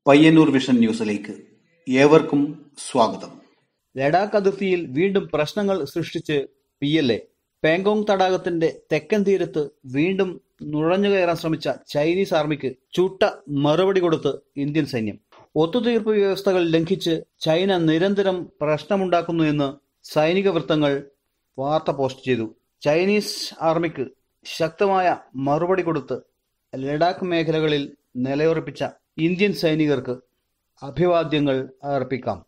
Payyanur vision ന്യൂസിലേക്ക് ഏവർക്കും സ്വാഗതം ലഡാക്ക് അതിർത്തിയിൽ വീണ്ടും പ്രശ്നങ്ങൾ സൃഷ്ടിച്ച് പി എൽ എ പാങ്കോങ് തടാകത്തിന്റെ തെക്കൻ തീരത്ത് വീണ്ടും നുഴഞ്ഞുകയറാൻ ശ്രമിച്ച ചൈനീസ് ആർമിക്ക് ചുട്ട മറുപടി കൊടുത്ത് ഇന്ത്യൻ സൈന്യം ഒത്തുതീർപ്പ് വ്യവസ്ഥകൾ ലംഘിച്ച് ചൈന നിരന്തരം പ്രശ്നമുണ്ടാക്കുന്നു എന്ന് സൈനിക വൃത്തങ്ങൾ വാർത്ത പോസ്റ്റ് ചെയ്തു ചൈനീസ് ആർമിക്ക് ശക്തമായ മറുപടി കൊടുത്ത് ലഡാക്ക് മേഖലകളിൽ നിലയുറപ്പിച്ച ഇന്ത്യൻ സൈനികർക്ക് അഭിവാദ്യങ്ങൾ അർപ്പിക്കാം